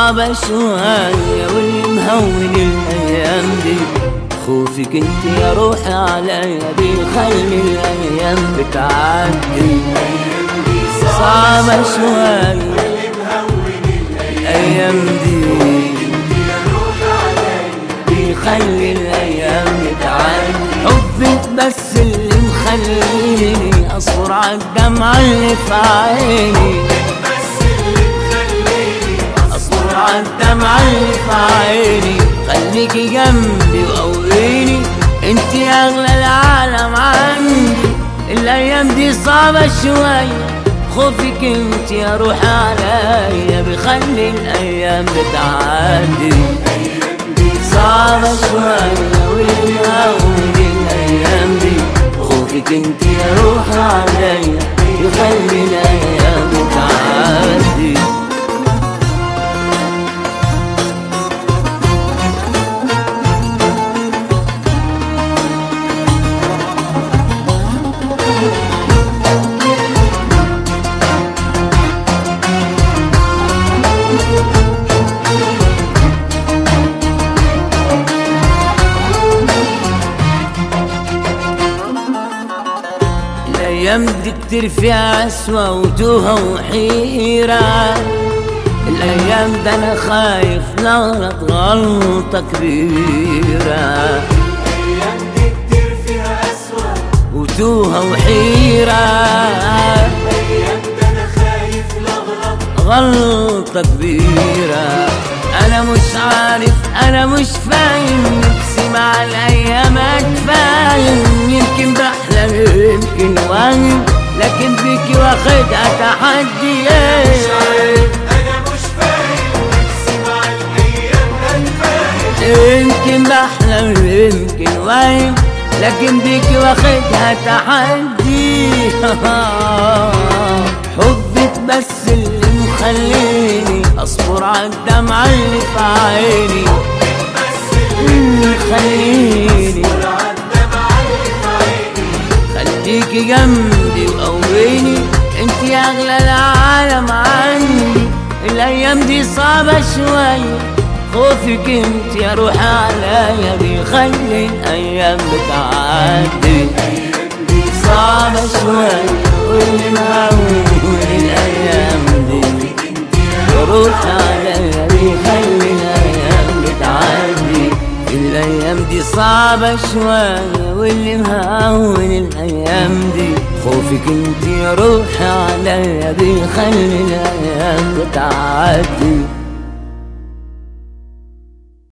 صعبة شوية واللي مهون الأيام دي خوفك انت يا روحي عليا بيخلي الأيام بتعدي صعبة شوية الأيام دي بيخلي الأيام بتعدي حبك بس اللي مخليني أصبر عالدمعة اللي في عيني اصبر عالدمعة اللي في عيني خليكي جنبي وقويني انت اغلى العالم عندي الايام دي صعبة شوية خوفك انت يا روح عليا بيخلي الايام بتعدي صعبة شوية واللي هون الايام دي خوفك انت يا روح عليا بيخلي الايام بتعدي الايام دي كتير فيها عسوة وتوهة وحيرة الايام ده انا خايف نغلط غلطة كبيرة الايام دي كتير فيها اسوأ وتوهة وحيرة الايام ده انا خايف لغلط غلطة كبيرة أنا مش عارف أنا مش فاهم نفسي مع الأيام أتفاهم يمكن بحلم يمكن واهم لكن بيكي واخدها تحدي انا مش فاهم نفسي مع الايام هنفاهم يمكن بحلم يمكن واهم لكن بيكي واخدها تحدي حبك بس اللي مخليني اصبر عالدمعة اللي في عيني بس اللي مخليني الدمعة اللي في عيني خليكي جنبي وقويني انت اغلى العالم عندي الايام دي صعبة شوية خوفك انت يا روح عليا بيخلي الايام بتعدي صعبة شوية واللي مهون الايام دي يا روح عليا بيخلي الايام بتعدي الايام دي صعبة شوية واللي مهون الايام دي خوفك انت يا روح عليا بيخلي الايام بتعدي